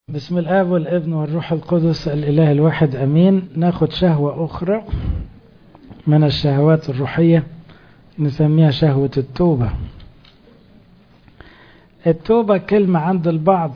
بسم الآب والابن والروح القدس الإله الواحد أمين ناخد شهوة أخرى من الشهوات الروحية نسميها شهوة التوبة التوبة كلمة عند البعض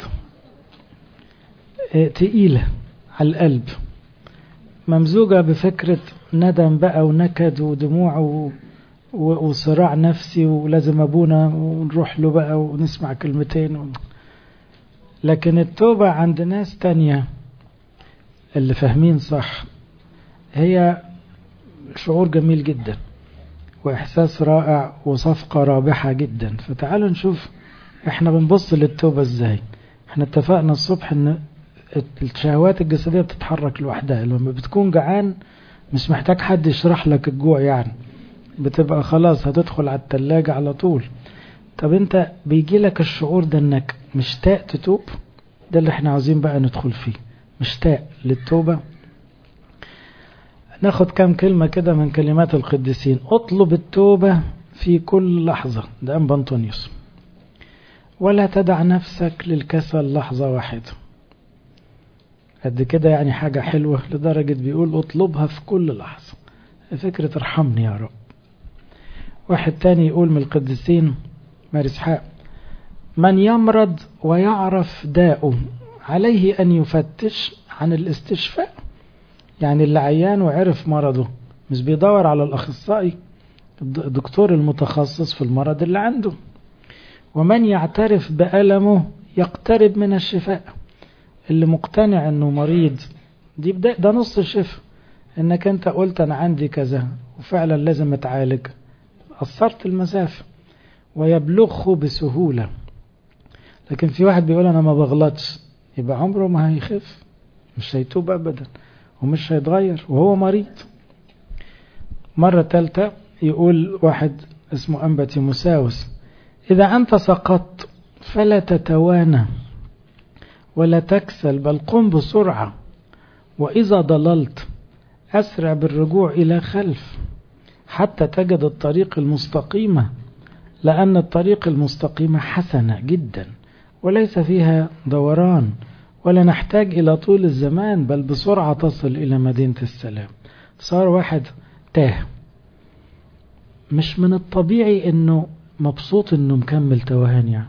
تقيلة على القلب ممزوجة بفكرة ندم بقى ونكد ودموع و... وصراع نفسي ولازم أبونا ونروح له بقى ونسمع كلمتين و... لكن التوبة عند ناس تانية اللي فاهمين صح هي شعور جميل جدا وإحساس رائع وصفقة رابحة جدا فتعالوا نشوف احنا بنبص للتوبة ازاي احنا اتفقنا الصبح ان الشهوات الجسدية بتتحرك لوحدها لما بتكون جعان مش محتاج حد يشرح لك الجوع يعني بتبقى خلاص هتدخل على التلاجة على طول طب انت بيجي لك الشعور ده انك مشتاق تتوب ده اللي احنا عاوزين بقى ندخل فيه مشتاق للتوبة ناخد كام كلمة كده من كلمات القديسين اطلب التوبة في كل لحظة ده أنبا أنطونيوس ولا تدع نفسك للكسل لحظة واحدة قد كده يعني حاجة حلوة لدرجة بيقول اطلبها في كل لحظة فكرة ارحمني يا رب واحد تاني يقول من القديسين ماري اسحاق من يمرض ويعرف داؤه عليه أن يفتش عن الاستشفاء يعني اللي عيان وعرف مرضه مش بيدور على الأخصائي الدكتور المتخصص في المرض اللي عنده ومن يعترف بألمه يقترب من الشفاء اللي مقتنع انه مريض دي بدأ ده نص الشفاء انك انت قلت انا عندي كذا وفعلا لازم اتعالج قصرت المسافة ويبلغه بسهولة لكن في واحد بيقول انا ما بغلطش يبقى عمره ما هيخف مش هيتوب ابدا ومش هيتغير وهو مريض مرة تالتة يقول واحد اسمه أنبتي مساوس إذا أنت سقطت فلا تتوانى ولا تكسل بل قم بسرعة وإذا ضللت أسرع بالرجوع إلى خلف حتى تجد الطريق المستقيمة لأن الطريق المستقيمة حسنة جدا وليس فيها دوران ولا نحتاج إلى طول الزمان بل بسرعة تصل إلى مدينة السلام صار واحد تاه مش من الطبيعي انه مبسوط انه مكمل توهان يعني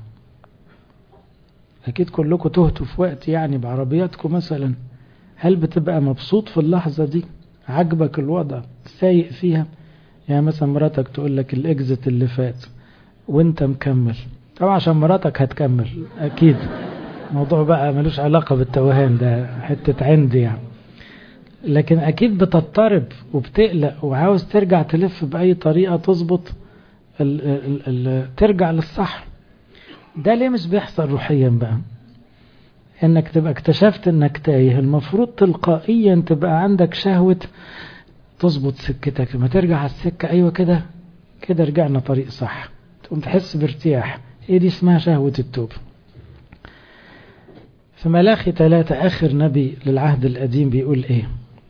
اكيد كلكم تهتوا في وقت يعني بعربياتكم مثلا هل بتبقى مبسوط في اللحظة دي عجبك الوضع سايق فيها يعني مثلا مراتك تقول لك الاكزت اللي فات وانت مكمل طبعا عشان مراتك هتكمل اكيد الموضوع بقى ملوش علاقة بالتوهان ده حتة عندي يعني لكن اكيد بتضطرب وبتقلق وعاوز ترجع تلف باي طريقة تظبط ال ال ال ترجع للصح ده ليه مش بيحصل روحيا بقى انك تبقى اكتشفت انك تايه المفروض تلقائيا تبقى عندك شهوة تظبط سكتك لما ترجع على السكة ايوه كده كده رجعنا طريق صح تقوم تحس بارتياح هي دي اسمها شهوة التوبة في ملاخي ثلاثة آخر نبي للعهد القديم بيقول إيه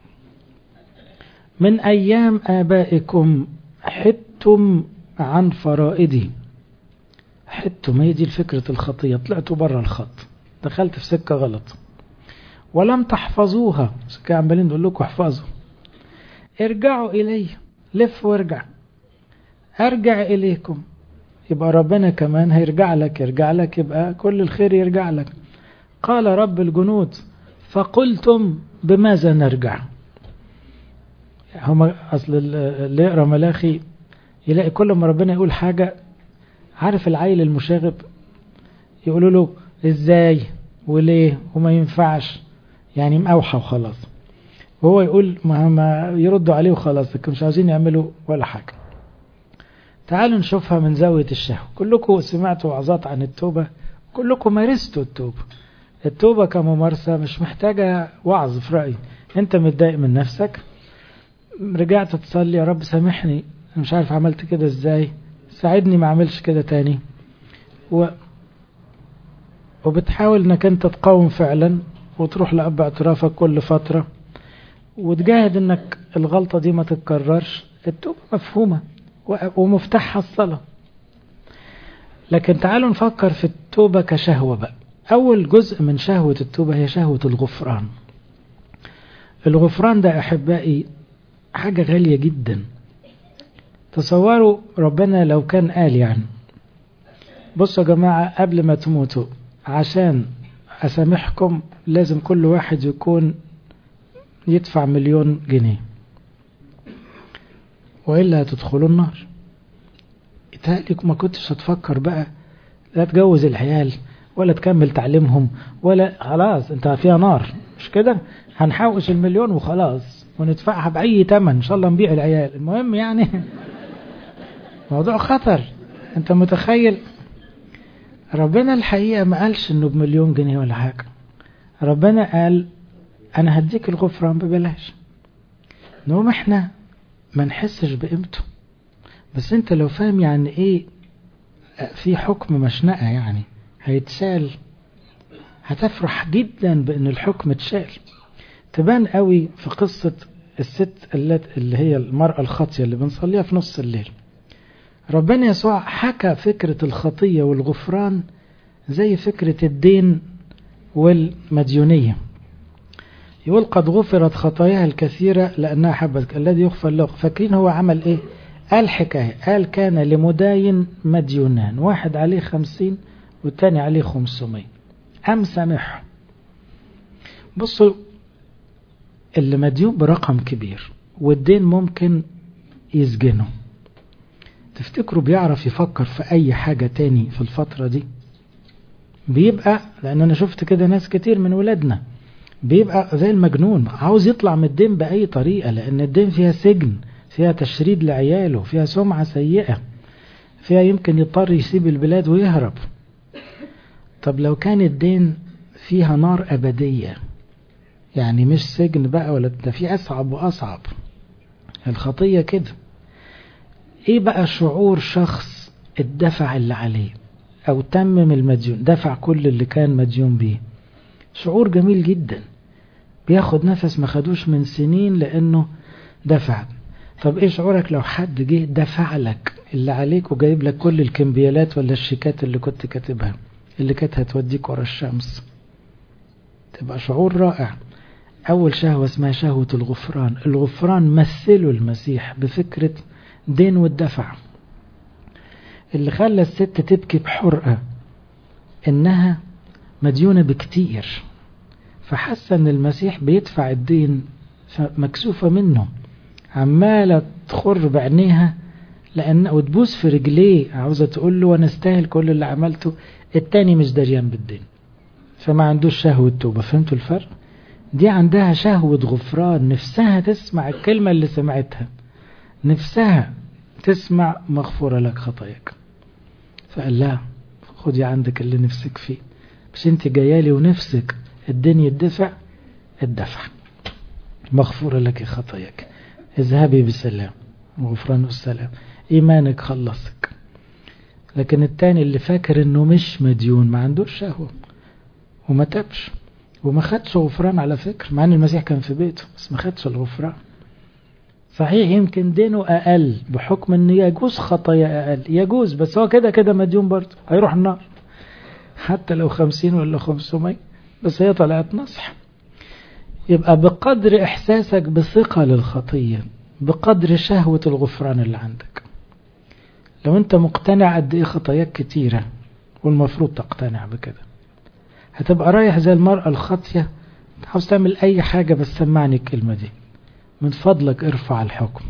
من أيام آبائكم حدتم عن فرائدي حدتم هي دي فكرة الخطية طلعتوا برا الخط دخلت في سكة غلط ولم تحفظوها سكة عمالين نقول لكم احفظوا ارجعوا إلي لف وارجع أرجع إليكم يبقى ربنا كمان هيرجع لك يرجع لك يبقى كل الخير يرجع لك قال رب الجنود فقلتم بماذا نرجع هما أصل اللي يقرأ ملاخي يلاقي كل ما ربنا يقول حاجة عارف العيل المشاغب يقولوا له ازاي وليه وما ينفعش يعني مقاوحة وخلاص وهو يقول ما, ما يردوا عليه وخلاص لكن مش عاوزين يعملوا ولا حاجة تعالوا نشوفها من زاوية الشهوة كلكم سمعتوا وعظات عن التوبة كلكم مارستوا التوبة التوبة كممارسة مش محتاجة وعظ في رأيي انت متضايق من نفسك رجعت تصلي يا رب سامحني مش عارف عملت كده ازاي ساعدني ما اعملش كده تاني و... وبتحاول انك انت تقاوم فعلا وتروح لأب اعترافك كل فترة وتجاهد انك الغلطة دي ما تتكررش التوبة مفهومة ومفتاحها الصلاة لكن تعالوا نفكر في التوبة كشهوة بقى أول جزء من شهوة التوبة هي شهوة الغفران الغفران ده أحبائي حاجة غالية جدا تصوروا ربنا لو كان قال يعني بصوا يا جماعة قبل ما تموتوا عشان أسامحكم لازم كل واحد يكون يدفع مليون جنيه وإلا هتدخلوا النار يتهيألي ما كنتش هتفكر بقى لا تجوز العيال ولا تكمل تعليمهم ولا خلاص انت فيها نار مش كده هنحوش المليون وخلاص وندفعها بأي تمن ان شاء الله نبيع العيال المهم يعني موضوع خطر انت متخيل ربنا الحقيقة ما قالش انه بمليون جنيه ولا حاجة ربنا قال انا هديك الغفران ببلاش نقوم احنا ما نحسش بقيمته بس انت لو فاهم يعني ايه في حكم مشنقة يعني هيتشال هتفرح جدا بان الحكم اتشال تبان قوي في قصة الست اللي هي المرأة الخاطية اللي بنصليها في نص الليل ربنا يسوع حكى فكرة الخطية والغفران زي فكرة الدين والمديونية يقول قد غفرت خطاياها الكثيرة لأنها حبت الذي يغفر له فاكرين هو عمل إيه قال حكاية قال كان لمداين مديونان واحد عليه خمسين والتاني عليه خمسمية أم سامحه بصوا اللي مديون برقم كبير والدين ممكن يسجنه تفتكروا بيعرف يفكر في أي حاجة تاني في الفترة دي بيبقى لأن أنا شفت كده ناس كتير من ولادنا بيبقى زي المجنون عاوز يطلع من الدين بأي طريقة لأن الدين فيها سجن فيها تشريد لعياله فيها سمعة سيئة فيها يمكن يضطر يسيب البلاد ويهرب طب لو كان الدين فيها نار أبدية يعني مش سجن بقى ولا ده في أصعب وأصعب الخطية كده ايه بقى شعور شخص الدفع اللي عليه او تمم المديون دفع كل اللي كان مديون بيه شعور جميل جدا بياخد نفس ما خدوش من سنين لانه دفع طب ايه شعورك لو حد جه دفع لك اللي عليك وجايب لك كل الكمبيالات ولا الشيكات اللي كنت كاتبها اللي كانت هتوديك ورا الشمس تبقى شعور رائع اول شهوة اسمها شهوة الغفران الغفران مثله المسيح بفكرة دين والدفع اللي خلى الست تبكي بحرقة انها مديونة بكتير فحاسة ان المسيح بيدفع الدين فمكسوفة منه عمالة تخر بعينيها لأن وتبوس في رجليه عاوزة تقول له أنا استاهل كل اللي عملته التاني مش دريان بالدين فما عندوش شهوة توبة فهمتوا الفرق دي عندها شهوة غفران نفسها تسمع الكلمة اللي سمعتها نفسها تسمع مغفورة لك خطاياك فقال لها خدي عندك اللي نفسك فيه مش انت جايالي ونفسك الدين يدفع الدفع مغفورة لك خطاياك اذهبي بسلام وغفران السلام ايمانك خلصك لكن التاني اللي فاكر انه مش مديون ما عندوش شهوة وما تبش وما خدش غفران على فكرة مع ان المسيح كان في بيته بس ما خدش الغفران صحيح يمكن دينه أقل بحكم أن يجوز خطايا أقل يجوز بس هو كده كده مديون برضه هيروح النار حتى لو خمسين ولا خمسمية بس هي طلعت نصح يبقى بقدر إحساسك بثقة للخطية بقدر شهوة الغفران اللي عندك لو أنت مقتنع قد إيه خطاياك كتيرة والمفروض تقتنع بكده هتبقى رايح زي المرأة الخاطية عاوز تعمل أي حاجة بس سمعني الكلمة دي من فضلك ارفع الحكم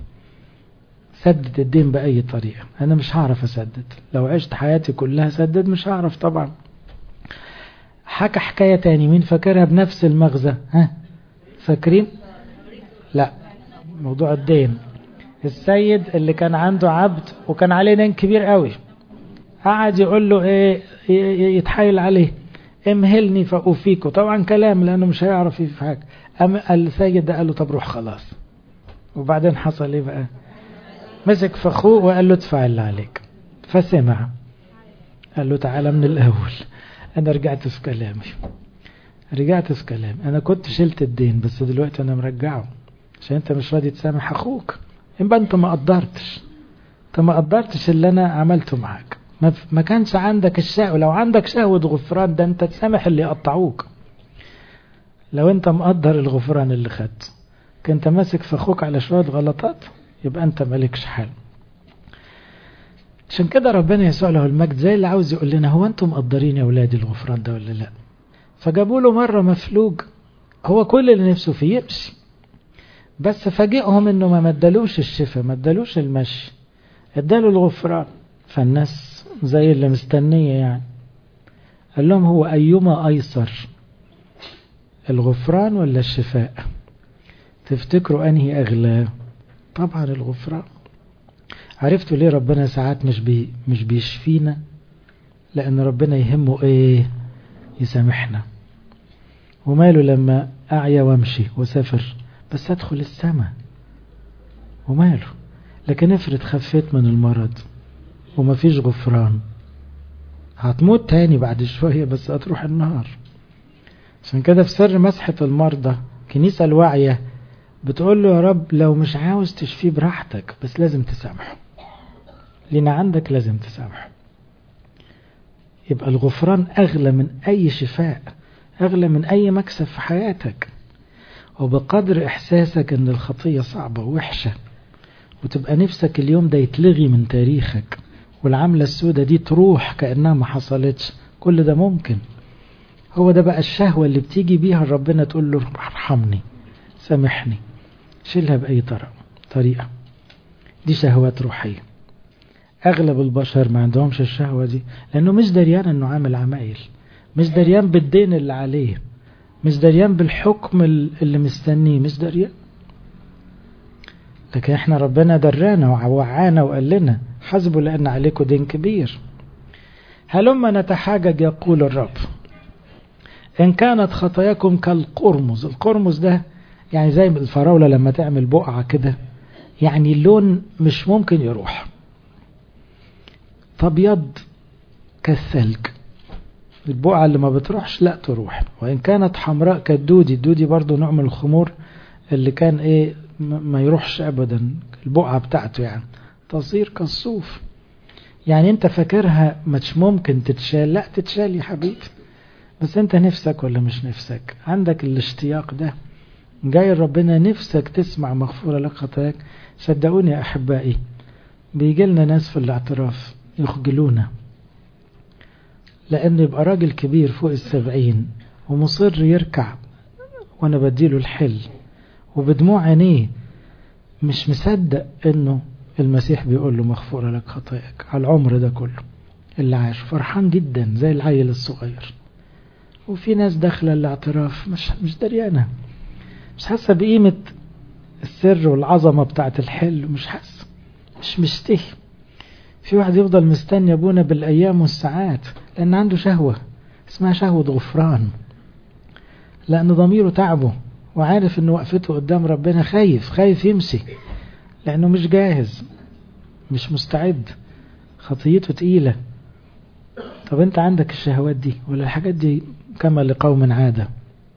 سدد الدين بأي طريقة أنا مش هعرف أسدد لو عشت حياتي كلها سدد مش هعرف طبعا حكى حكاية تاني مين فاكرها بنفس المغزى ها فاكرين لا موضوع الدين السيد اللي كان عنده عبد وكان عليه دين كبير قوي قعد يقول له ايه يتحايل عليه امهلني فأوفيكوا طبعا كلام لأنه مش هيعرف في حاجة أما السيد ده قال له طب روح خلاص وبعدين حصل ايه بقى مسك في اخوه وقال له ادفع اللي عليك فسمع قال له تعالى من الأول أنا رجعت في كلامي رجعت في كلامي أنا كنت شلت الدين بس دلوقتي أنا مرجعه عشان أنت مش راضي تسامح أخوك يبقى أنت ما قدرتش أنت ما قدرتش اللي أنا عملته معاك ما كانش عندك الشهوة لو عندك شهوة غفران ده انت تسامح اللي يقطعوك لو انت مقدر الغفران اللي خدت كنت ماسك في اخوك على شوية غلطات يبقى انت مالكش حال عشان كده ربنا يسوع له المجد زي اللي عاوز يقول لنا هو انتم مقدرين يا اولادي الغفران ده ولا لا فجابوا له مرة مفلوج هو كل اللي نفسه فيه يمشي بس فاجئهم انه ما مدلوش الشفاء ما ادالوش المشي اداله الغفران فالناس زي اللي مستنية يعني قال لهم هو أيما أيسر الغفران ولا الشفاء تفتكروا أنهي أغلى طبعا الغفران عرفتوا ليه ربنا ساعات مش بي مش بيشفينا لأن ربنا يهمه إيه يسامحنا وماله لما أعيا وامشي وسافر بس أدخل السماء وماله لكن افرض خفيت من المرض ومفيش غفران هتموت تاني بعد شوية بس هتروح النهار عشان كده في سر مسحة المرضى كنيسة الواعية بتقول له يا رب لو مش عاوز تشفيه براحتك بس لازم تسامحه لنا عندك لازم تسامحه يبقى الغفران أغلى من أي شفاء أغلى من أي مكسب في حياتك وبقدر إحساسك أن الخطية صعبة ووحشة وتبقى نفسك اليوم ده يتلغي من تاريخك والعملة السودة دي تروح كأنها ما حصلتش كل ده ممكن هو ده بقى الشهوة اللي بتيجي بيها ربنا تقول له ارحمني سامحني شيلها بأي طريقة دي شهوات روحية أغلب البشر ما عندهمش الشهوة دي لأنه مش دريان أنه عامل عمايل مش دريان بالدين اللي عليه مش دريان بالحكم اللي مستنيه مش دريان لكن احنا ربنا درانا ووعانا وقال لنا حسبوا لأن عليكم دين كبير هلما نتحاجج يقول الرب إن كانت خطاياكم كالقرمز القرمز ده يعني زي الفراولة لما تعمل بقعة كده يعني اللون مش ممكن يروح فابيض كالثلج البقعة اللي ما بتروحش لا تروح وإن كانت حمراء كالدودي الدودي برضو نوع من الخمور اللي كان ايه ما يروحش ابدا البقعة بتاعته يعني تصير كالصوف يعني انت فاكرها مش ممكن تتشال لا تتشال يا حبيبي بس انت نفسك ولا مش نفسك عندك الاشتياق ده جاي ربنا نفسك تسمع مغفورة لك خطاياك صدقوني يا أحبائي بيجي لنا ناس في الاعتراف يخجلونا لأن يبقى راجل كبير فوق السبعين ومصر يركع وأنا بديله الحل وبدموع عينيه مش مصدق انه المسيح بيقول له مغفورة لك خطاياك على العمر ده كله اللي عاش فرحان جدا زي العيل الصغير وفي ناس داخلة الاعتراف مش مش دريانة مش حاسة بقيمة السر والعظمة بتاعت الحل مش حاسة مش مشتهي في واحد يفضل مستني ابونا بالايام والساعات لان عنده شهوة اسمها شهوة غفران لان ضميره تعبه وعارف ان وقفته قدام ربنا خايف خايف يمشي لانه مش جاهز مش مستعد خطيته تقيلة طب انت عندك الشهوات دي ولا الحاجات دي كما لقوم عادة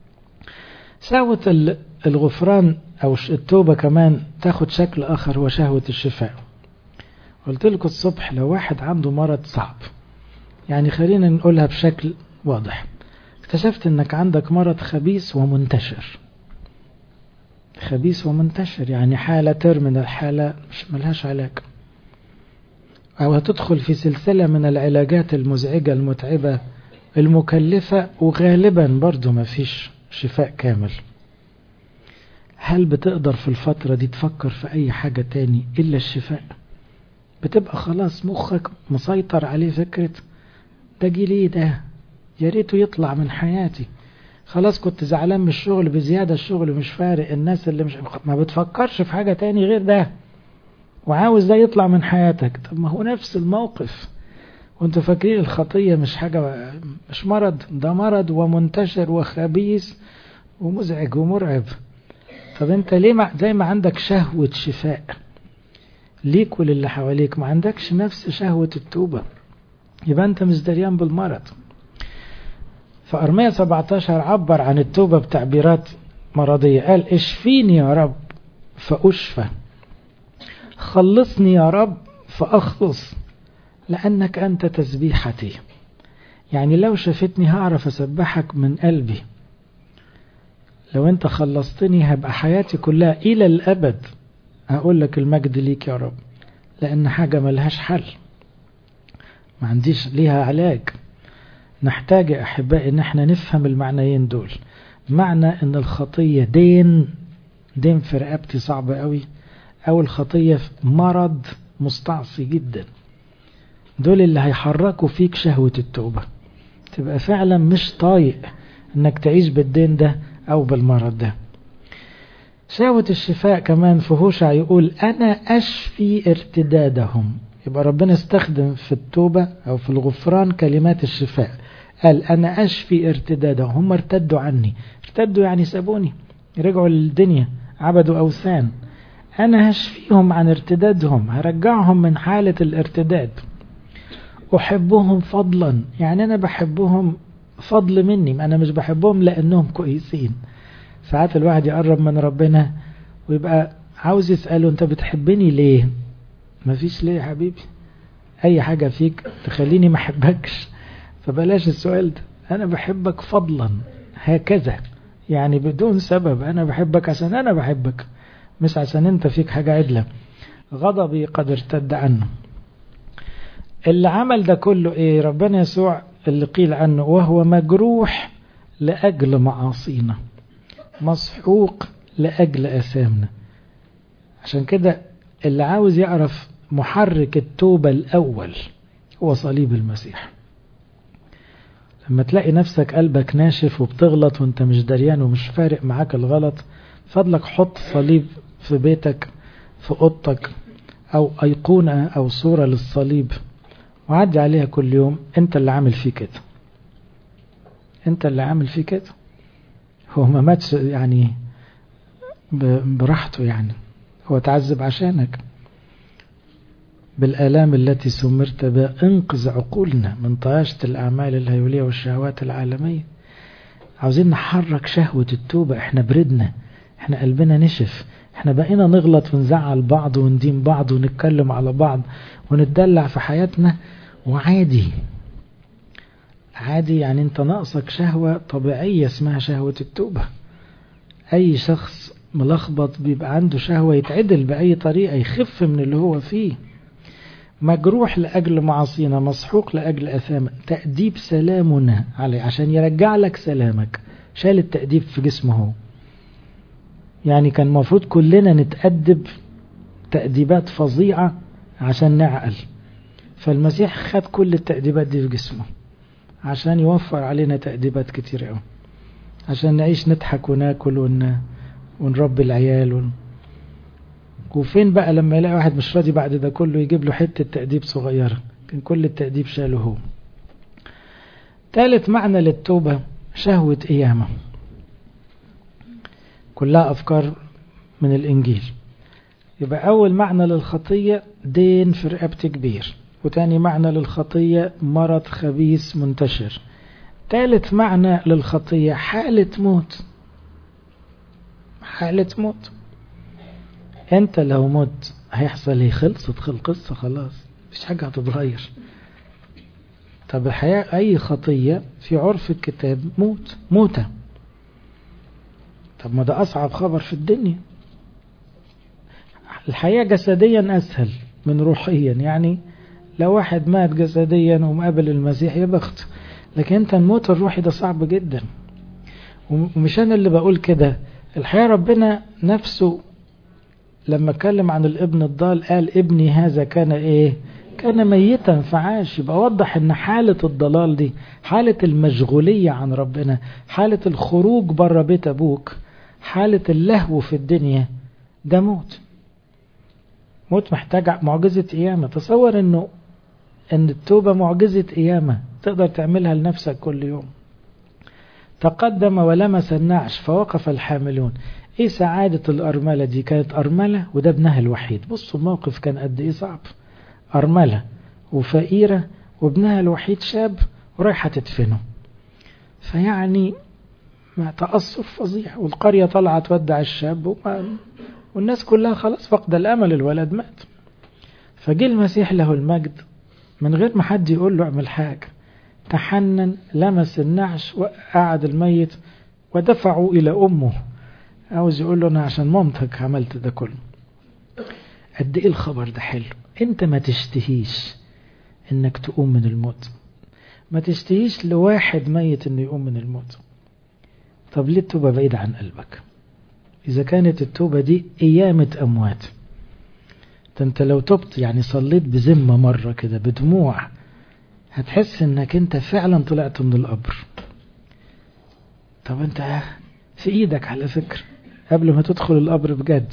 شهوة الغفران او التوبة كمان تاخد شكل اخر هو شهوة الشفاء قلت لكم الصبح لو واحد عنده مرض صعب يعني خلينا نقولها بشكل واضح اكتشفت انك عندك مرض خبيث ومنتشر خبيث ومنتشر يعني حالة ترمينال حالة مش ملهاش علاج أو هتدخل في سلسلة من العلاجات المزعجة المتعبة المكلفة وغالبا برضو ما فيش شفاء كامل هل بتقدر في الفترة دي تفكر في أي حاجة تاني إلا الشفاء بتبقى خلاص مخك مسيطر عليه فكرة ده جيلي ده يا ريته يطلع من حياتي خلاص كنت زعلان من الشغل بزيادة الشغل مش فارق الناس اللي مش ما بتفكرش في حاجة تاني غير ده وعاوز ده يطلع من حياتك طب ما هو نفس الموقف وانتوا فاكرين الخطية مش حاجة مش مرض ده مرض ومنتشر وخبيث ومزعج ومرعب طب انت ليه ما زي ما عندك شهوة شفاء ليك وللي حواليك ما عندكش نفس شهوة التوبة يبقى انت مش دريان بالمرض فأرمية 17 عبر عن التوبة بتعبيرات مرضية قال اشفيني يا رب فأشفى خلصني يا رب فأخلص لأنك أنت تسبيحتي يعني لو شفتني هعرف أسبحك من قلبي لو أنت خلصتني هبقى حياتي كلها إلى الأبد هقول لك المجد ليك يا رب لأن حاجة ملهاش حل ما عنديش ليها علاج نحتاج يا أحبائي إن احنا نفهم المعنيين دول معنى إن الخطية دين دين في رقبتي صعب قوي أو الخطية مرض مستعصي جدا دول اللي هيحركوا فيك شهوة التوبة تبقى فعلا مش طايق انك تعيش بالدين ده او بالمرض ده شهوة الشفاء كمان في هوشع يقول انا اشفي ارتدادهم يبقى ربنا استخدم في التوبة او في الغفران كلمات الشفاء قال انا اشفي ارتدادهم هم ارتدوا عني ارتدوا يعني سابوني رجعوا للدنيا عبدوا اوثان انا هشفيهم عن ارتدادهم هرجعهم من حالة الارتداد أحبهم فضلا يعني أنا بحبهم فضل مني أنا مش بحبهم لأنهم كويسين ساعات الواحد يقرب من ربنا ويبقى عاوز يسأله أنت بتحبني ليه مفيش ليه يا حبيبي أي حاجة فيك تخليني ما أحبكش فبلاش السؤال ده أنا بحبك فضلا هكذا يعني بدون سبب أنا بحبك عشان أنا بحبك مش عشان أنت فيك حاجة عدلة غضبي قد ارتد عنه اللي عمل ده كله ايه ربنا يسوع اللي قيل عنه وهو مجروح لأجل معاصينا مسحوق لأجل أثامنا عشان كده اللي عاوز يعرف محرك التوبة الأول هو صليب المسيح لما تلاقي نفسك قلبك ناشف وبتغلط وانت مش دريان ومش فارق معاك الغلط فضلك حط صليب في بيتك في اوضتك او ايقونة او صورة للصليب وعدي عليها كل يوم انت اللي عامل فيه كده انت اللي عامل فيه كده هو ما ماتش يعني براحته يعني هو تعذب عشانك بالآلام التي سمرت بها انقذ عقولنا من طياشة الأعمال الهيولية والشهوات العالمية عاوزين نحرك شهوة التوبة احنا بردنا احنا قلبنا نشف احنا بقينا نغلط ونزعل بعض وندين بعض ونتكلم على بعض ونتدلع في حياتنا وعادي عادي يعني انت ناقصك شهوة طبيعية اسمها شهوة التوبة اي شخص ملخبط بيبقى عنده شهوة يتعدل بأي طريقة يخف من اللي هو فيه مجروح لأجل معاصينا مسحوق لأجل أثام تأديب سلامنا عليه عشان يرجع لك سلامك شال التأديب في جسمه هو يعني كان المفروض كلنا نتأدب تأديبات فظيعة عشان نعقل فالمسيح خد كل التأديبات دي في جسمه عشان يوفر علينا تأديبات كتير قوي عشان نعيش نضحك وناكل ون... ونربي العيال ون... وفين بقى لما يلاقي واحد مش راضي بعد ده كله يجيب له حتة تأديب صغيرة كان كل التأديب شاله هو ثالث معنى للتوبة شهوة قيامة كلها أفكار من الإنجيل يبقى أول معنى للخطية دين في رقبتي كبير وتاني معنى للخطية مرض خبيث منتشر ثالث معنى للخطية حالة موت حالة موت انت لو مت هيحصل ايه خلصت خل قصة خلاص مفيش حاجة هتتغير طب الحياة اي خطية في عرف الكتاب موت موتة طب ما ده اصعب خبر في الدنيا الحياة جسديا اسهل من روحيا يعني لو واحد مات جسديا ومقابل المسيح يا بخت لكن انت الموت الروحي ده صعب جدا ومش انا اللي بقول كده الحقيقة ربنا نفسه لما اتكلم عن الابن الضال قال ابني هذا كان ايه كان ميتا فعاش يبقى وضح ان حالة الضلال دي حالة المشغولية عن ربنا حالة الخروج بره بيت ابوك حالة اللهو في الدنيا ده موت موت محتاج معجزة قيامة تصور انه ان التوبة معجزة قيامة تقدر تعملها لنفسك كل يوم تقدم ولمس النعش فوقف الحاملون ايه سعادة الأرملة دي كانت أرملة وده ابنها الوحيد بصوا الموقف كان قد ايه صعب أرملة وفقيرة وابنها الوحيد شاب ورايحة تدفنه فيعني ما تأثر فظيع والقرية طلعت تودع الشاب وما والناس كلها خلاص فقد الأمل الولد مات فجه المسيح له المجد من غير ما حد يقول له اعمل حاجة تحنن لمس النعش وقعد الميت ودفعوا إلى أمه عاوز يقول له أنا عشان مامتك عملت ده كله قد إيه الخبر ده حلو أنت ما تشتهيش إنك تقوم من الموت ما تشتهيش لواحد ميت إنه يقوم من الموت طب ليه التوبة بعيدة عن قلبك إذا كانت التوبة دي قيامة أموات ده أنت لو تبت يعني صليت بذمة مرة كده بدموع هتحس إنك أنت فعلا طلعت من القبر طب أنت في إيدك على فكرة قبل ما تدخل القبر بجد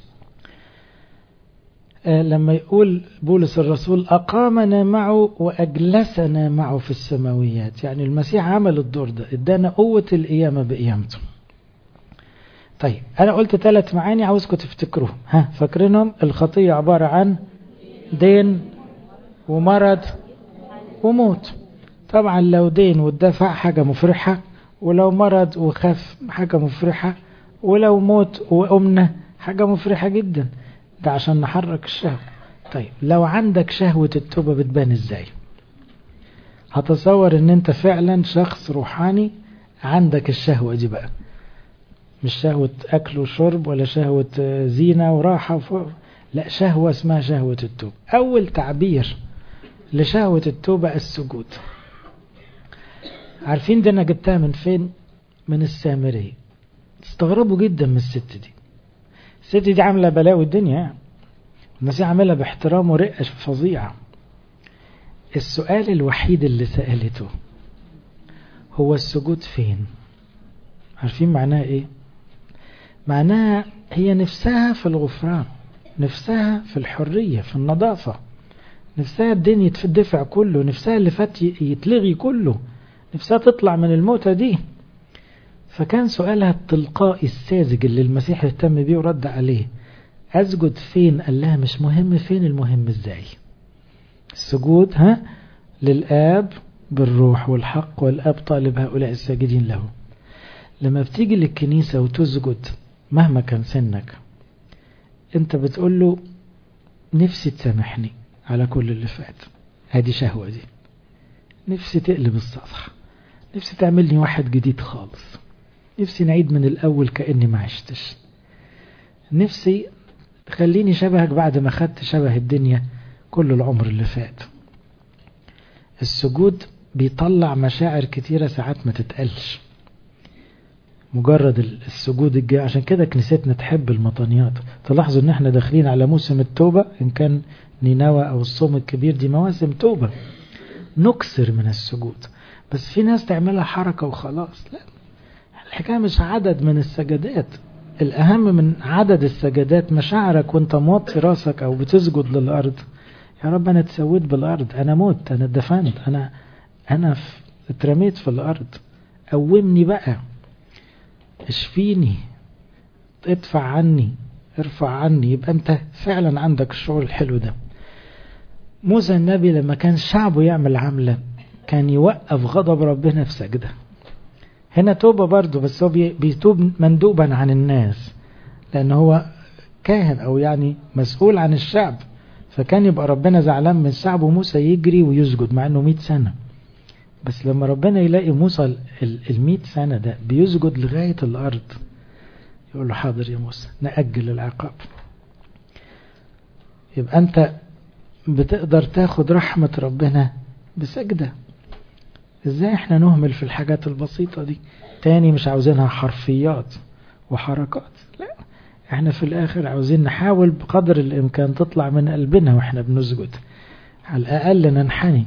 لما يقول بولس الرسول أقامنا معه وأجلسنا معه في السماويات يعني المسيح عمل الدور ده ادانا قوة القيامة بقيامته طيب أنا قلت ثلاث معاني عاوزكم تفتكروهم ها فاكرينهم الخطية عبارة عن دين ومرض وموت طبعا لو دين والدفع حاجة مفرحة ولو مرض وخف حاجة مفرحة ولو موت وأمنة حاجة مفرحة جدا ده عشان نحرك الشهوة طيب لو عندك شهوة التوبة بتبان ازاي هتصور ان انت فعلا شخص روحاني عندك الشهوة دي بقى مش شهوة اكل وشرب ولا شهوة زينة وراحة وفوق. لا شهوة اسمها شهوة التوبة اول تعبير لشهوة التوبة السجود عارفين دي انا جبتها من فين من السامرية استغربوا جدا من الست دي الست دي عاملة بلاوي الدنيا المسيح عاملها باحترام ورقة فظيعة السؤال الوحيد اللي سألته هو السجود فين عارفين معناها ايه معناها هي نفسها في الغفران نفسها في الحرية في النظافة نفسها الدنيا يتدفع كله نفسها اللي فات يتلغي كله نفسها تطلع من الموتة دي فكان سؤالها التلقائي الساذج اللي المسيح اهتم بيه ورد عليه أسجد فين قال لها مش مهم فين المهم ازاي السجود ها للآب بالروح والحق والآب طالب هؤلاء الساجدين له لما بتيجي للكنيسة وتسجد مهما كان سنك انت بتقول له نفسي تسامحني على كل اللي فات هذه شهوة دي نفسي تقلب الصفحة نفسي تعملني واحد جديد خالص نفسي نعيد من الأول كأني ما عشتش نفسي خليني شبهك بعد ما خدت شبه الدنيا كل العمر اللي فات السجود بيطلع مشاعر كتيرة ساعات ما تتقلش مجرد السجود الجاي عشان كده كنيستنا تحب المطانيات تلاحظوا ان احنا داخلين على موسم التوبة ان كان نينوى او الصوم الكبير دي مواسم توبة نكسر من السجود بس في ناس تعملها حركة وخلاص لا الحكاية مش عدد من السجدات الأهم من عدد السجدات مشاعرك وانت موطي راسك أو بتسجد للأرض يا رب أنا اتسويت بالأرض أنا موت أنا اتدفنت أنا أنا اترميت في الأرض قومني بقى اشفيني ادفع عني ارفع عني يبقى انت فعلا عندك الشعور الحلو ده موسى النبي لما كان شعبه يعمل عملة كان يوقف غضب ربنا في سجده هنا توبة برضه بس هو بيتوب مندوبا عن الناس لأن هو كاهن أو يعني مسؤول عن الشعب فكان يبقى ربنا زعلان من الشعب وموسى يجري ويسجد مع أنه 100 سنة بس لما ربنا يلاقي موسى ال 100 سنة ده بيسجد لغاية الأرض يقول له حاضر يا موسى نأجل العقاب يبقى أنت بتقدر تاخد رحمة ربنا بسجدة ازاي احنا نهمل في الحاجات البسيطة دي تاني مش عاوزينها حرفيات وحركات لا احنا في الاخر عاوزين نحاول بقدر الامكان تطلع من قلبنا واحنا بنسجد على الاقل ننحني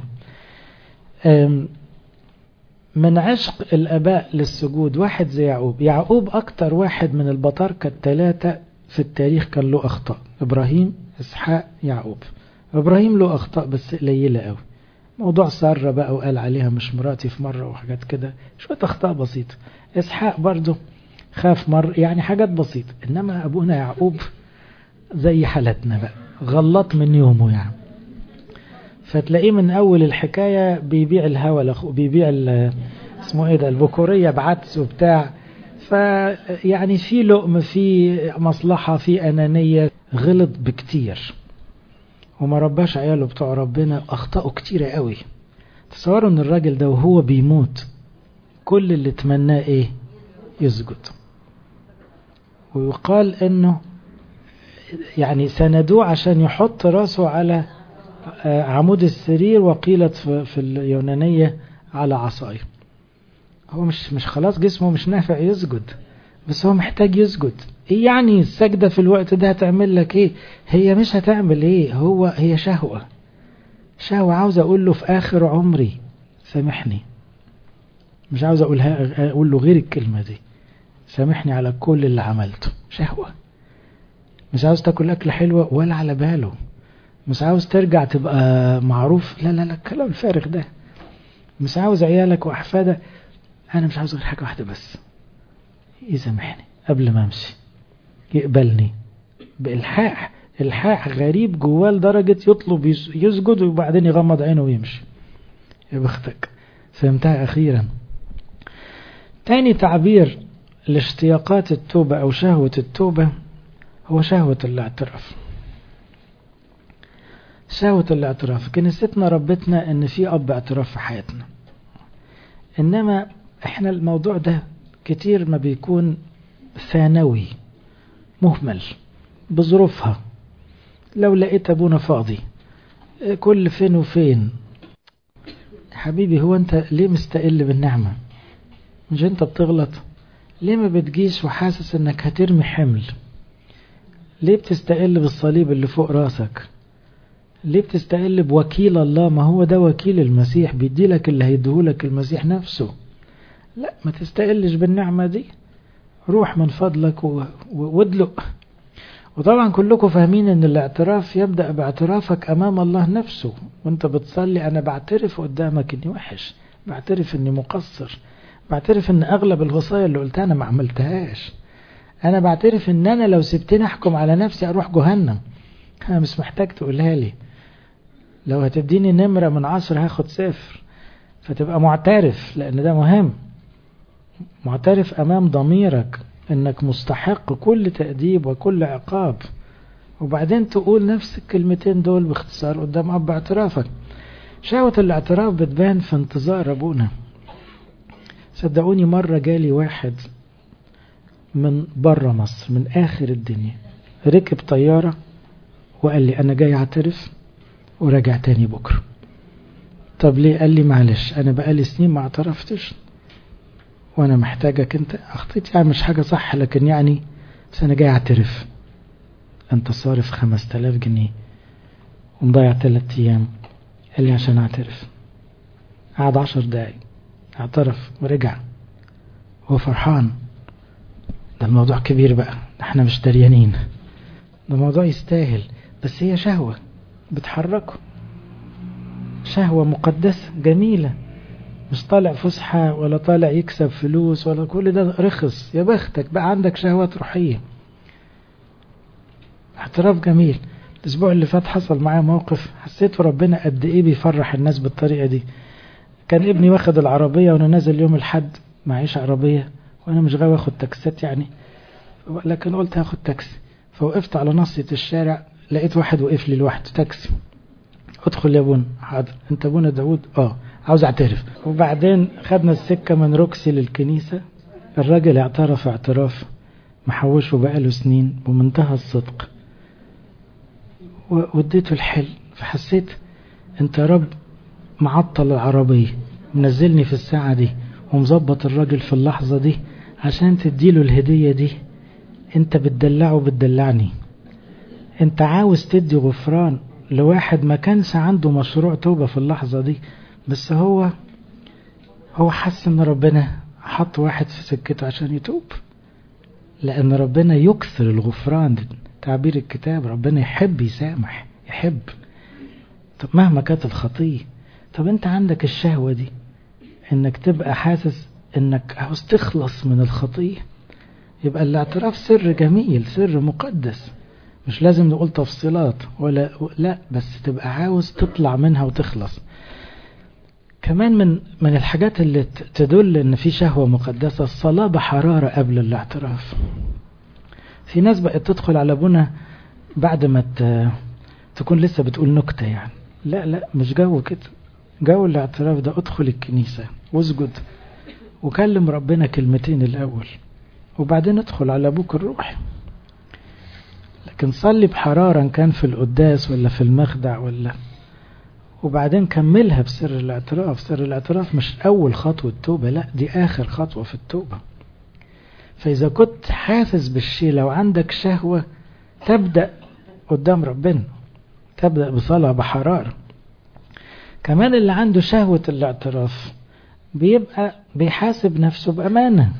من عشق الاباء للسجود واحد زي يعقوب يعقوب اكتر واحد من البطاركة الثلاثة في التاريخ كان له اخطاء ابراهيم اسحاق يعقوب ابراهيم له اخطاء بس قليلة قوي موضوع سارة بقى وقال عليها مش مراتي في مرة وحاجات كده شوية أخطاء بسيطة إسحاق برضه خاف مرة يعني حاجات بسيطة إنما أبونا يعقوب زي حالتنا بقى غلط من يومه يعني فتلاقيه من أول الحكاية بيبيع الهوى لأخوه بيبيع اسمه إيه ده البكورية بعدس وبتاع فيعني في لقم في مصلحة في أنانية غلط بكتير وما رباش عياله بتوع ربنا أخطأوا كتيرة قوي تصوروا ان الراجل ده وهو بيموت كل اللي تمناه ايه يسجد ويقال انه يعني سندوه عشان يحط راسه على عمود السرير وقيلت في اليونانية على عصايه هو مش مش خلاص جسمه مش نافع يسجد بس هو محتاج يسجد ايه يعني السجدة في الوقت ده هتعمل لك ايه هي مش هتعمل ايه هو هي شهوة شهوة عاوز اقول له في اخر عمري سامحني مش عاوز اقولها اقول له غير الكلمة دي سامحني على كل اللي عملته شهوة مش عاوز تاكل اكلة حلوة ولا على باله مش عاوز ترجع تبقى معروف لا لا لا الكلام الفارغ ده مش عاوز عيالك واحفادك انا مش عاوز غير حاجة واحدة بس يسامحني قبل ما امشي يقبلني بإلحاح إلحاح غريب جواه لدرجة يطلب يسجد وبعدين يغمض عينه ويمشي يا بختك فهمتها أخيرا تاني تعبير لاشتياقات التوبة أو شهوة التوبة هو شهوة الاعتراف شهوة الاعتراف كنيستنا ربتنا ان في اب اعتراف في حياتنا انما احنا الموضوع ده كتير ما بيكون ثانوي مهمل بظروفها لو لقيت ابونا فاضي كل فين وفين حبيبي هو انت ليه مستقل بالنعمة مش انت بتغلط ليه ما بتجيش وحاسس انك هترمي حمل ليه بتستقل بالصليب اللي فوق راسك ليه بتستقل بوكيل الله ما هو ده وكيل المسيح بيديلك اللي هيديهولك المسيح نفسه لا ما تستقلش بالنعمة دي روح من فضلك وادلق وطبعا كلكم فاهمين ان الاعتراف يبدأ باعترافك امام الله نفسه وانت بتصلي انا بعترف قدامك اني وحش بعترف اني مقصر بعترف ان اغلب الوصايا اللي قلتها انا ما عملتهاش انا بعترف ان انا لو سبتني احكم على نفسي اروح جهنم انا مش محتاج تقولها لي لو هتديني نمرة من عشرة هاخد صفر فتبقى معترف لان ده مهم معترف امام ضميرك انك مستحق كل تأديب وكل عقاب وبعدين تقول نفس الكلمتين دول باختصار قدام اب اعترافك شهوة الاعتراف بتبان في انتظار ابونا صدقوني مرة جالي واحد من بره مصر من اخر الدنيا ركب طيارة وقال لي انا جاي اعترف وراجع تاني بكرة طب ليه قال لي معلش انا بقالي سنين ما اعترفتش وانا محتاجك انت اخطيت يعني مش حاجة صح لكن يعني بس انا جاي اعترف انت صارف خمس تلاف جنيه ومضيع تلات ايام قال لي عشان اعترف قعد عشر دقايق اعترف ورجع هو فرحان ده الموضوع كبير بقى احنا مش دريانين ده موضوع يستاهل بس هي شهوة بتحركه شهوة مقدسة جميلة مش طالع فسحة ولا طالع يكسب فلوس ولا كل ده رخص يا بختك بقى عندك شهوات روحية اعتراف جميل الاسبوع اللي فات حصل معايا موقف حسيت ربنا قد ايه بيفرح الناس بالطريقة دي كان ابني واخد العربية وانا نازل يوم الحد معيش عربية وانا مش غاوي اخد تاكسات يعني لكن قلت هاخد تاكسي فوقفت على نصية الشارع لقيت واحد وقف لي لوحده تاكسي ادخل يا بونا حاضر انت بونا داود اه عاوز اعترف وبعدين خدنا السكة من روكسي للكنيسة الراجل اعترف اعتراف محوشه بقاله سنين بمنتهى الصدق واديته الحل فحسيت انت يا رب معطل العربية منزلني في الساعة دي ومظبط الراجل في اللحظة دي عشان تديله الهدية دي انت بتدلعه بتدلعني انت عاوز تدي غفران لواحد ما كانش عنده مشروع توبة في اللحظة دي بس هو هو حس ان ربنا حط واحد في سكته عشان يتوب لان ربنا يكثر الغفران تعبير الكتاب ربنا يحب يسامح يحب طب مهما كانت الخطية طب انت عندك الشهوة دي انك تبقى حاسس انك عاوز تخلص من الخطية يبقى الاعتراف سر جميل سر مقدس مش لازم نقول تفصيلات ولا لا بس تبقى عاوز تطلع منها وتخلص كمان من من الحاجات اللي تدل ان في شهوة مقدسة الصلاة بحرارة قبل الاعتراف في ناس بقت تدخل على ابونا بعد ما تكون لسه بتقول نكتة يعني لا لا مش جو كده جو الاعتراف ده ادخل الكنيسة واسجد وكلم ربنا كلمتين الأول وبعدين ادخل على أبوك الروحي لكن صلي بحرارة كان في القداس ولا في المخدع ولا وبعدين كملها بسر الاعتراف سر الاعتراف مش أول خطوة توبة لا دي آخر خطوة في التوبة فإذا كنت حاسس بالشيء لو عندك شهوة تبدأ قدام ربنا تبدأ بصلاة بحرارة كمان اللي عنده شهوة الاعتراف بيبقى بيحاسب نفسه بأمانة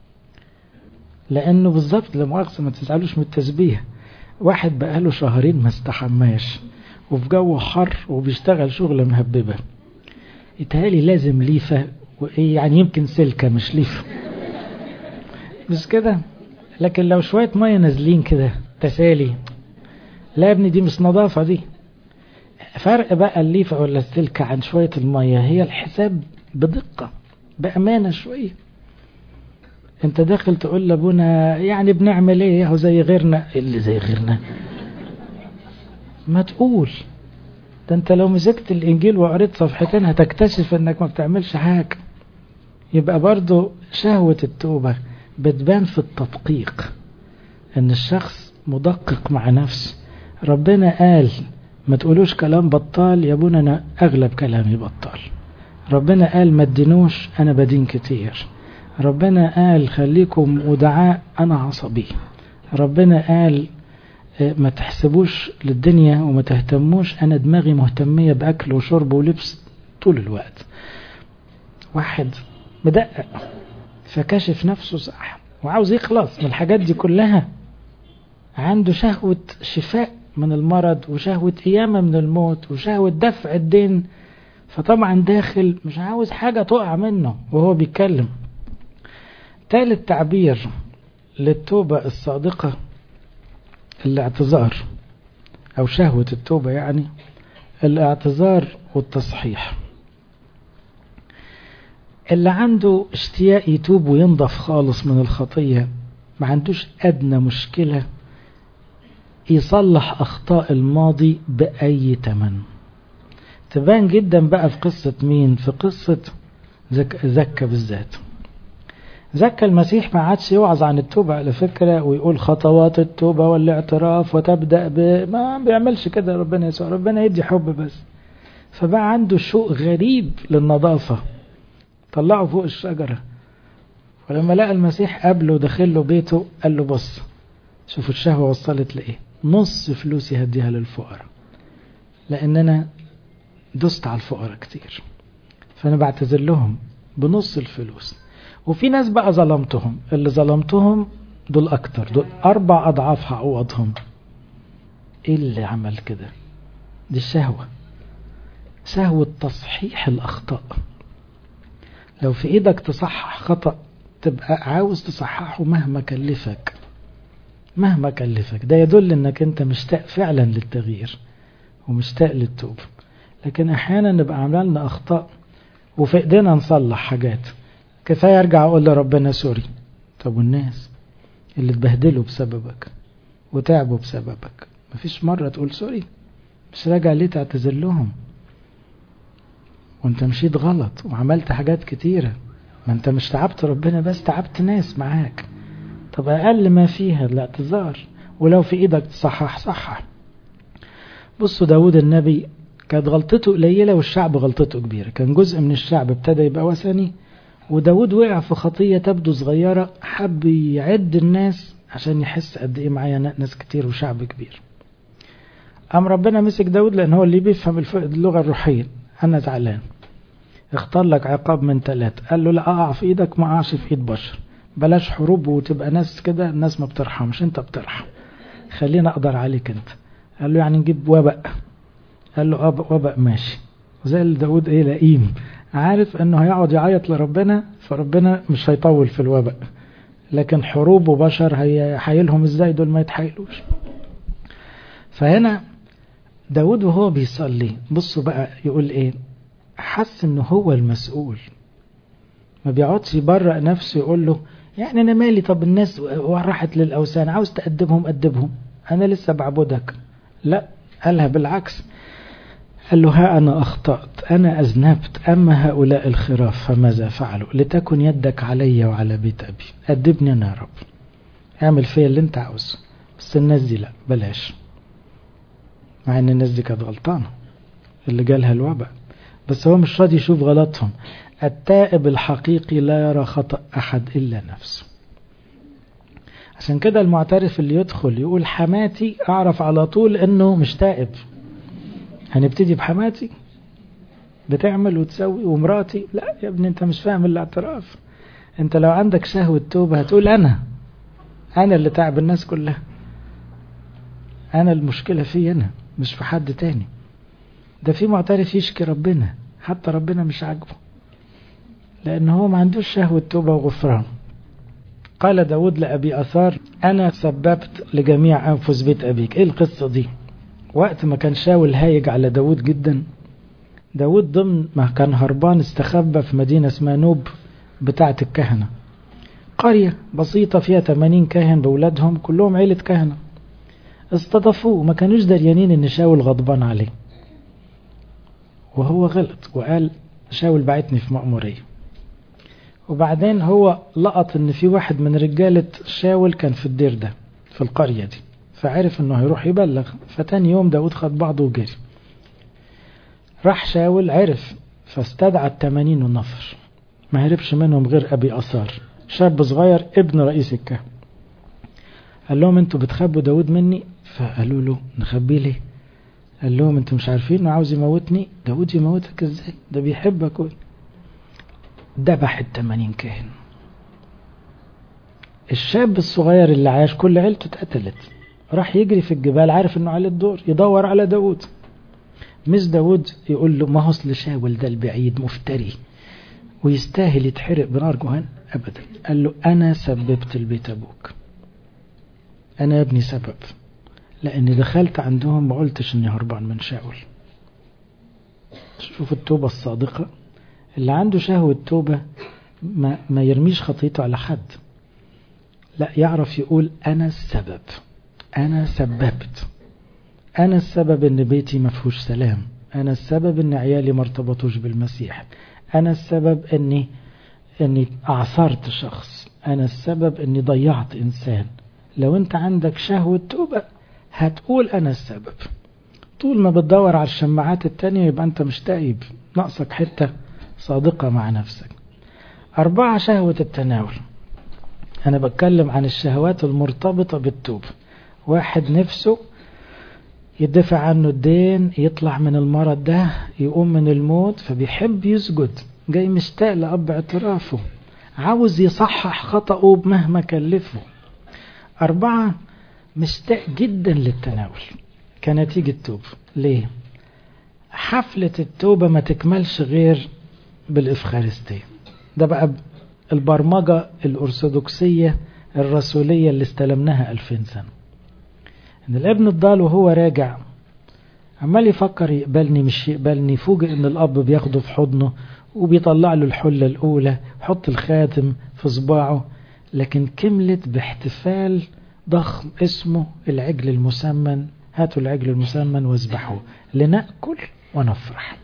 لأنه بالظبط لمؤاخذة ما تزعلوش من التسبيح واحد بقاله شهرين ما استحماش وفي جو حر وبيشتغل شغلة مهببة يتهيألي لازم ليفة يعني يمكن سلكة مش ليفة مش كده لكن لو شوية مية نازلين كده تسالي لا يا ابني دي مش نظافة دي فرق بقى الليفة ولا السلكة عن شوية المية هي الحساب بدقة بأمانة شوية انت داخل تقول لابونا يعني بنعمل ايه هو زي غيرنا اللي زي غيرنا ما تقول ده انت لو مسكت الانجيل وقريت صفحتين هتكتشف انك ما بتعملش حاجة يبقى برضو شهوة التوبة بتبان في التدقيق ان الشخص مدقق مع نفسه ربنا قال ما تقولوش كلام بطال يا ابونا انا اغلب كلامي بطال ربنا قال ما تدينوش انا بدين كتير ربنا قال خليكم ودعاء انا عصبي ربنا قال ما تحسبوش للدنيا وما تهتموش انا دماغي مهتمية باكل وشرب ولبس طول الوقت واحد مدقق فكشف نفسه صح وعاوز يخلص من الحاجات دي كلها عنده شهوة شفاء من المرض وشهوة قيامة من الموت وشهوة دفع الدين فطبعا داخل مش عاوز حاجة تقع منه وهو بيتكلم ثالث تعبير للتوبة الصادقة الاعتذار أو شهوة التوبة يعني الاعتذار والتصحيح اللي عنده اشتياق يتوب وينضف خالص من الخطية ما عندوش أدنى مشكلة يصلح أخطاء الماضي بأي تمن تبان جدا بقى في قصة مين في قصة زك زكا بالذات زكا المسيح ما عادش يوعظ عن التوبة على فكرة ويقول خطوات التوبة والاعتراف وتبدأ ب... ما بيعملش كده ربنا يسوع ربنا يدي حب بس فبقى عنده شوق غريب للنظافة طلعه فوق الشجرة ولما لقى المسيح قابله ودخل له بيته قال له بص شوفوا الشهوة وصلت لإيه نص فلوسي هديها للفقراء لأن أنا دست على الفقراء كتير فأنا بعتذر لهم بنص الفلوس وفي ناس بقى ظلمتهم اللي ظلمتهم دول أكتر دول أربع أضعاف هعوضهم إيه اللي عمل كده دي الشهوة شهوة تصحيح الأخطاء لو في إيدك تصحح خطأ تبقى عاوز تصححه مهما كلفك مهما كلفك ده يدل انك انت مشتاق فعلا للتغيير ومشتاق للتوبة لكن احيانا نبقى عملنا اخطاء وفي ايدينا نصلح حاجات كفاية ارجع اقول لربنا سوري طب والناس اللي اتبهدلوا بسببك وتعبوا بسببك مفيش مرة تقول سوري مش راجع ليه تعتذر لهم وانت مشيت غلط وعملت حاجات كتيرة ما انت مش تعبت ربنا بس تعبت ناس معاك طب أقل ما فيها الاعتذار ولو في إيدك تصحح صحح بصوا داود النبي كانت غلطته قليلة والشعب غلطته كبيرة كان جزء من الشعب ابتدى يبقى وثني وداود وقع في خطية تبدو صغيرة حب يعد الناس عشان يحس قد ايه معايا ناس كتير وشعب كبير قام ربنا مسك داود لان هو اللي بيفهم اللغة الروحية انا زعلان اختار لك عقاب من ثلاثة قال له لا اقع في ايدك ما اقعش في ايد بشر بلاش حروب وتبقى ناس كده الناس ما بترحمش انت بترحم خلينا اقدر عليك انت قال له يعني نجيب وباء قال له اه وباء ماشي زي داود ايه لئيم عارف انه هيقعد يعيط لربنا فربنا مش هيطول في الوباء لكن حروب وبشر هيحايلهم ازاي دول ما يتحايلوش فهنا داود وهو بيصلي بصوا بقى يقول ايه حس انه هو المسؤول ما بيقعدش يبرأ نفسه يقول له يعني انا مالي طب الناس راحت للاوثان عاوز تأدبهم أدبهم انا لسه بعبدك لا قالها بالعكس قال له ها أنا أخطأت أنا أذنبت أما هؤلاء الخراف فماذا فعلوا لتكن يدك علي وعلى بيت أبي أدبني أنا يا رب اعمل فيا اللي انت عاوزه بس الناس دي لا بلاش مع ان الناس دي كانت غلطانة اللي جالها الوباء بس هو مش راضي يشوف غلطهم التائب الحقيقي لا يرى خطأ أحد إلا نفسه عشان كده المعترف اللي يدخل يقول حماتي أعرف على طول إنه مش تائب هنبتدي بحماتي بتعمل وتسوي ومراتي لا يا ابني انت مش فاهم الاعتراف انت لو عندك شهوة توبة هتقول انا انا اللي تعب الناس كلها انا المشكلة في انا مش في حد تاني ده في معترف يشكي ربنا حتى ربنا مش عاجبه لان هو ما عندوش شهوة توبة وغفران قال داود لأبي أثار أنا سببت لجميع أنفس بيت أبيك إيه القصة دي وقت ما كان شاول هايج على داود جدا داود ضمن ما كان هربان استخبى في مدينة اسمها نوب بتاعة الكهنة قرية بسيطة فيها 80 كاهن بولادهم كلهم عيلة كهنة استضافوه ما كانوش دريانين ان شاول غضبان عليه وهو غلط وقال شاول بعتني في مأمورية وبعدين هو لقط ان في واحد من رجالة شاول كان في الدير ده في القرية دي فعرف انه هيروح يبلغ فتاني يوم داود خد بعضه وجري راح شاول عرف فاستدعى التمانين ونفر ما هربش منهم غير ابي اثار شاب صغير ابن رئيس الكهنة قال لهم انتوا بتخبوا داود مني فقالوا له نخبيه ليه قال لهم انتوا مش عارفين انه عاوز يموتني داود يموتك ازاي ده بيحبك ذبح التمانين كاهن الشاب الصغير اللي عاش كل عيلته اتقتلت راح يجري في الجبال عارف انه عليه الدور يدور على داود مش داود يقول له ما هو اصل شاول ده البعيد مفتري ويستاهل يتحرق بنار جهنم ابدا قال له انا سببت البيت ابوك انا يا ابني سبب لاني دخلت عندهم ما قلتش اني هربان من شاول شوف التوبة الصادقة اللي عنده شهوة توبة ما, ما يرميش خطيته على حد لا يعرف يقول أنا السبب أنا سببت أنا السبب إن بيتي ما فيهوش سلام أنا السبب إن عيالي ما ارتبطوش بالمسيح أنا السبب إني إني أعثرت شخص أنا السبب إني ضيعت إنسان لو أنت عندك شهوة توبة هتقول أنا السبب طول ما بتدور على الشماعات التانية يبقى أنت مش تائب ناقصك حتة صادقة مع نفسك أربعة شهوة التناول أنا بتكلم عن الشهوات المرتبطة بالتوبة واحد نفسه يدفع عنه الدين يطلع من المرض ده يقوم من الموت فبيحب يسجد جاي مشتاق لأب اعترافه عاوز يصحح خطأه مهما كلفه أربعة مشتاق جدا للتناول كنتيجة توبة ليه حفلة التوبة ما تكملش غير بالإفخارستية ده بقى البرمجة الأرثوذكسية الرسولية اللي استلمناها ألفين سنة إن الابن الضال وهو راجع عمال يفكر يقبلني مش يقبلني فوجئ إن الأب بياخده في حضنه وبيطلع له الحلة الأولى حط الخاتم في صباعه لكن كملت باحتفال ضخم اسمه العجل المسمن هاتوا العجل المسمن واذبحوه لنأكل ونفرح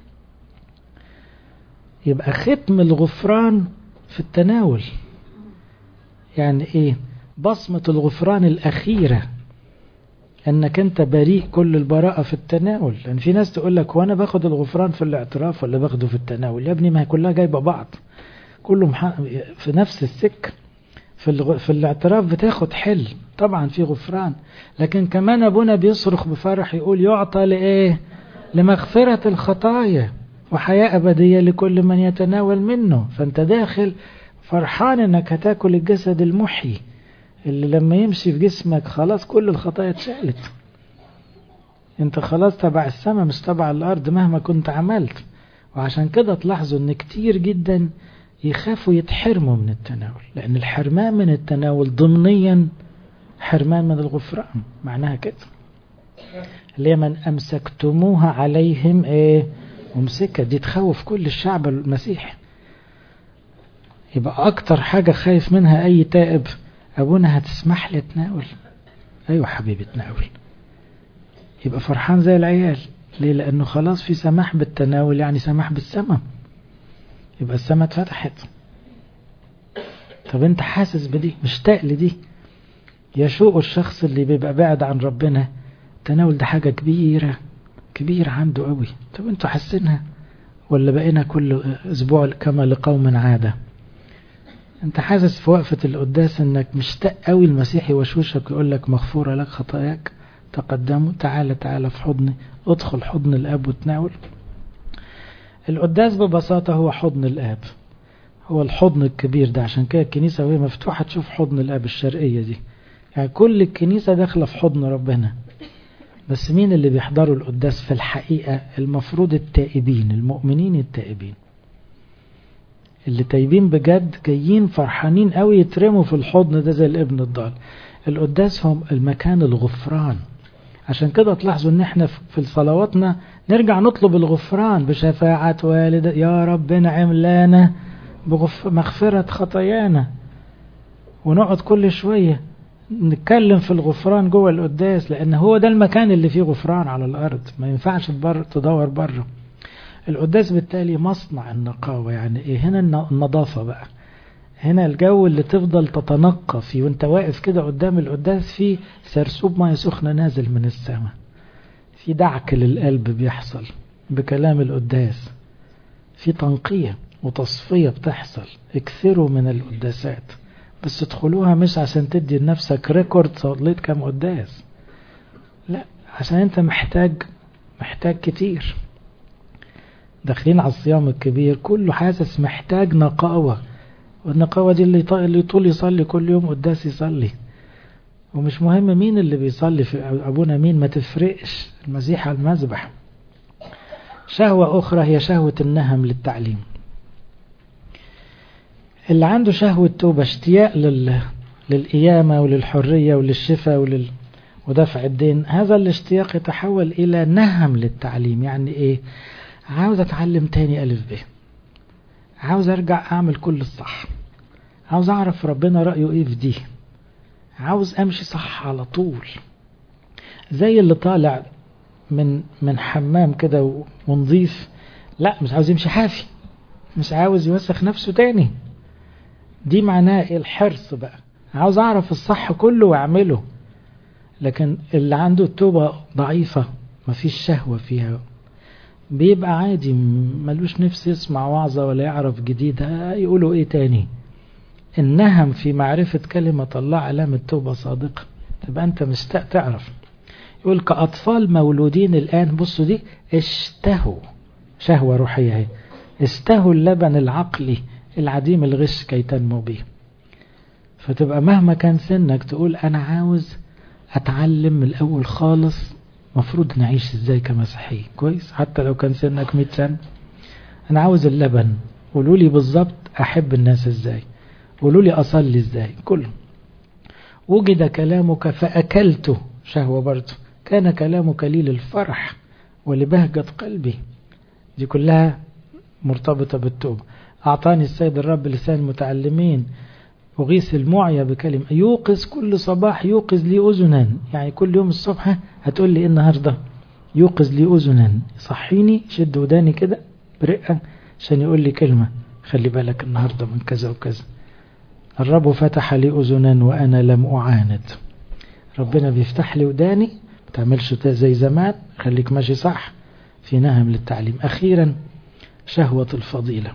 يبقى ختم الغفران في التناول يعني ايه بصمة الغفران الأخيرة انك انت بريء كل البراءة في التناول لان في ناس تقول لك وانا باخد الغفران في الاعتراف ولا باخده في التناول يا ابني ما هي كلها جايبة بعض كله في نفس السكة في, الغ... في الاعتراف بتاخد حل طبعا في غفران لكن كمان ابونا بيصرخ بفرح يقول يعطى لايه لمغفرة الخطايا وحياة أبدية لكل من يتناول منه فأنت داخل فرحان أنك هتاكل الجسد المحيي اللي لما يمشي في جسمك خلاص كل الخطايا اتشالت انت خلاص تبع السماء مش تبع الأرض مهما كنت عملت وعشان كده تلاحظوا ان كتير جدا يخافوا يتحرموا من التناول لأن الحرمان من التناول ضمنيا حرمان من الغفران معناها كده اللي من أمسكتموها عليهم ايه ممسكة دي تخوف كل الشعب المسيحي يبقى أكتر حاجة خايف منها أي تائب أبونا هتسمح لي أتناول أيوة حبيبي تناول يبقى فرحان زي العيال ليه لأنه خلاص في سماح بالتناول يعني سماح بالسماء يبقى السماء اتفتحت طب انت حاسس بدي مشتاق لدي يشوق الشخص اللي بيبقى بعد عن ربنا التناول ده حاجة كبيرة كبيرة عنده قوي طب انتوا حاسينها ولا بقينا كل اسبوع كما لقوم عادة انت حاسس في وقفة القداس انك مشتاق قوي المسيح يوشوشك ويقول لك مغفورة لك خطاياك تقدموا تعالى تعالى في حضني ادخل حضن الاب وتناول القداس ببساطة هو حضن الاب هو الحضن الكبير ده عشان كده الكنيسة وهي مفتوحة تشوف حضن الاب الشرقية دي يعني كل الكنيسة داخلة في حضن ربنا بس مين اللي بيحضروا القداس في الحقيقة المفروض التائبين المؤمنين التائبين اللي تايبين بجد جايين فرحانين قوي يترموا في الحضن ده زي الابن الضال القداس هم المكان الغفران عشان كده تلاحظوا ان احنا في صلواتنا نرجع نطلب الغفران بشفاعة والد يا رب نعم لنا بمغفرة خطايانا ونقعد كل شوية نتكلم في الغفران جوه القداس لان هو ده المكان اللي فيه غفران على الارض ما ينفعش تبر تدور بره القداس بالتالي مصنع النقاوة يعني ايه هنا النظافة بقى هنا الجو اللي تفضل تتنقى فيه وانت واقف كده قدام القداس فيه سرسوب ميه سخنة نازل من السماء في دعك للقلب بيحصل بكلام القداس في تنقية وتصفية بتحصل اكثروا من القداسات بس تدخلوها مش عشان تدي لنفسك ريكورد صليت كام قداس لا عشان انت محتاج محتاج كتير داخلين على الصيام الكبير كله حاسس محتاج نقاوة والنقاوة دي اللي اللي طول يصلي كل يوم قداس يصلي ومش مهم مين اللي بيصلي في أبونا مين ما تفرقش المسيح على المذبح شهوة أخرى هي شهوة النهم للتعليم اللي عنده شهوة توبة اشتياق لل... للقيامة وللحرية وللشفاء ولل... ودفع الدين هذا الاشتياق يتحول إلى نهم للتعليم يعني إيه عاوز أتعلم تاني ألف ب عاوز أرجع أعمل كل الصح عاوز أعرف ربنا رأيه إيه في دي عاوز أمشي صح على طول زي اللي طالع من من حمام كده ونظيف لا مش عاوز يمشي حافي مش عاوز يوسخ نفسه تاني دي معناه ايه الحرص بقى عاوز اعرف الصح كله واعمله لكن اللي عنده التوبة ضعيفة مفيش شهوة فيها بيبقى عادي ملوش نفس يسمع وعظة ولا يعرف جديد يقولوا ايه تاني النهم في معرفة كلمة الله علامة توبة صادقة تبقى انت مشتاق تعرف يقول كأطفال مولودين الآن بصوا دي اشتهوا شهوة روحية هي استهوا اللبن العقلي العديم الغش كي تنمو به فتبقى مهما كان سنك تقول أنا عاوز أتعلم من الأول خالص مفروض نعيش ازاي كمسيحي كويس حتى لو كان سنك 100 سنة أنا عاوز اللبن قولوا لي بالظبط أحب الناس ازاي قولوا لي أصلي ازاي كله وجد كلامك فأكلته شهوة برضه كان كلامك لي للفرح ولبهجة قلبي دي كلها مرتبطة بالتوبة أعطاني السيد الرب لسان المتعلمين أغيث المعيا بكلمة يوقظ كل صباح يوقظ لي أذنا يعني كل يوم الصبح هتقول لي إيه النهاردة يوقظ لي أذنا صحيني شد وداني كده برقة عشان يقول لي كلمة خلي بالك النهاردة من كذا وكذا الرب فتح لي أذنا وأنا لم أعاند ربنا بيفتح لي وداني ما تعملش زي زمان خليك ماشي صح في نهم للتعليم أخيرا شهوة الفضيلة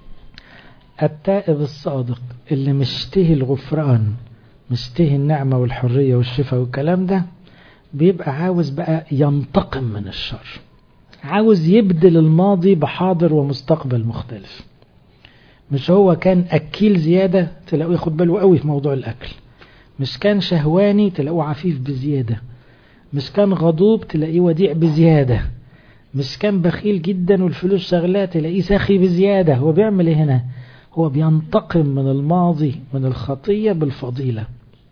التائب الصادق اللي مشتهي الغفران مشتهي النعمة والحرية والشفاء والكلام ده بيبقى عاوز بقى ينتقم من الشر عاوز يبدل الماضي بحاضر ومستقبل مختلف مش هو كان أكيل زيادة تلاقوه ياخد باله قوي في موضوع الأكل مش كان شهواني تلاقوه عفيف بزيادة مش كان غضوب تلاقيه وديع بزيادة مش كان بخيل جدا والفلوس شغلاه تلاقيه سخي بزيادة هو بيعمل ايه هنا هو بينتقم من الماضي من الخطية بالفضيلة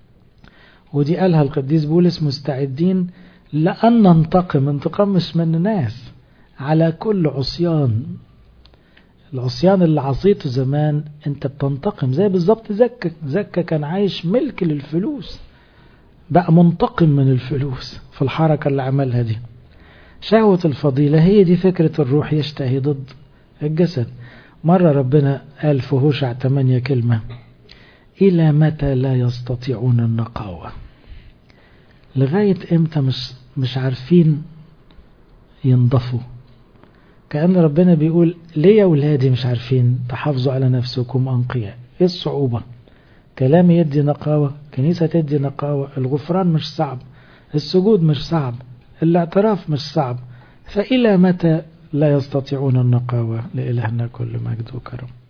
ودي قالها القديس بولس مستعدين لأن ننتقم انتقام مش من ناس على كل عصيان العصيان اللي عصيته زمان انت بتنتقم زي بالظبط زكا زكا كان عايش ملك للفلوس بقى منتقم من الفلوس في الحركة اللي عملها دي شهوة الفضيلة هي دي فكرة الروح يشتهي ضد الجسد مرة ربنا قال في هوشع 8 كلمة إلى متى لا يستطيعون النقاوة لغاية إمتى مش, مش عارفين ينضفوا كأن ربنا بيقول ليه يا ولادي مش عارفين تحافظوا على نفسكم أنقياء إيه الصعوبة كلام يدي نقاوة كنيسة تدي نقاوة الغفران مش صعب السجود مش صعب الاعتراف مش صعب فإلى متى لا يستطيعون النقاوة لإلهنا كل مجد وكرم